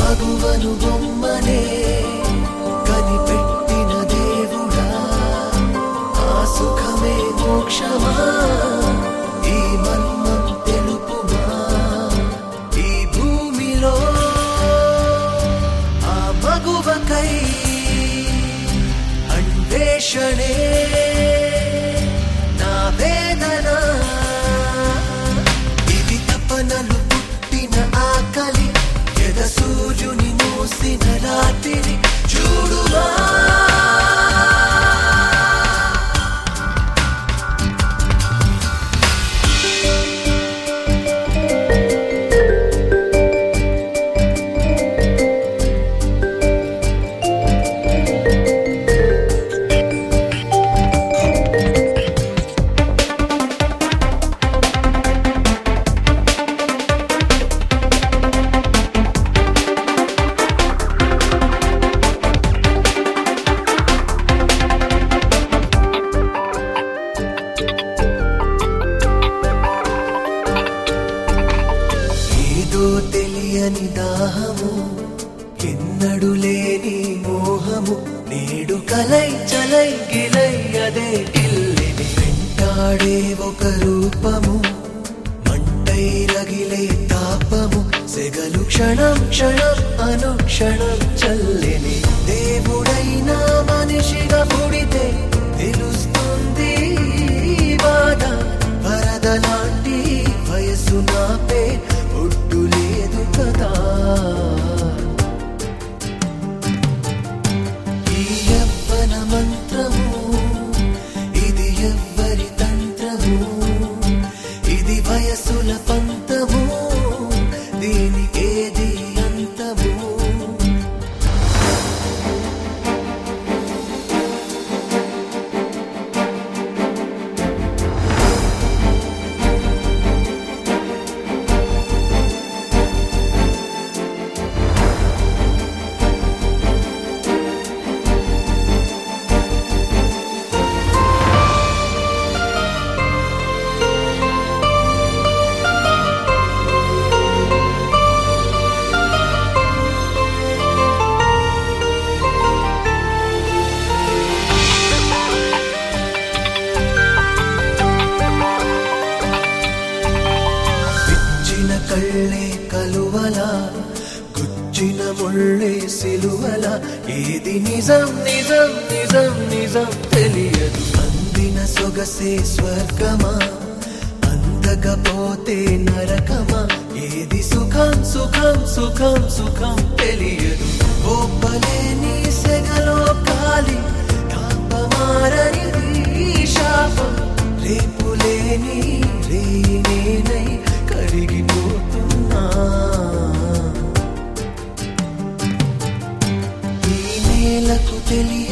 మగువను బొమ్మనే కనిపెట్టిన దేవుడా ఆ సుఖమే మోక్షమా ఈ మర్మం తెలుపుమా ఈ భూమిలో ఆ మగువకై అన్వేషణే నా వేదన ఇది తపనలు పుట్టిన ఆకలి ఎద సూర్యుని మూసిన రాత్రి చూడువా ఏదో తెలియని దాహము ఎన్నడు లేని మోహము నేడు కలై చలై గిలై అదే ఇల్లిని వెంటాడే ఒక రూపము మంటై రగిలే తాపము సెగలు క్షణం క్షణం అనుక్షణం చల్లిని దేవుడైనా మనిషిగా పుడితే తెలుస్తుంది ఈ బాధ వరద లాంటి వయసు నాపే ఒడ్డు లేదు కదా ఈ యవ్వన మంత్రము ఇది ఎవ్వరి తంత్రము ఇది వయసుల పంతము దీనికేది అంతము విచ్చిన కళ్ళే కలువల గుచ్చిన ముళ్ళే సిలువల ఏది నిజం నిజం నిజం నిజం తెలియదు అందిన సొగసే స్వర్గమా అందకపోతే నరకమా ఏది సుఖం సుఖం సుఖం సుఖం తెలియదు గోపలేని సెగలో కాలి తాపమారని ఈ శాపం రేపులేని రేనేనై కరిగిపోతున్నా ఈ నేలకు తెలియ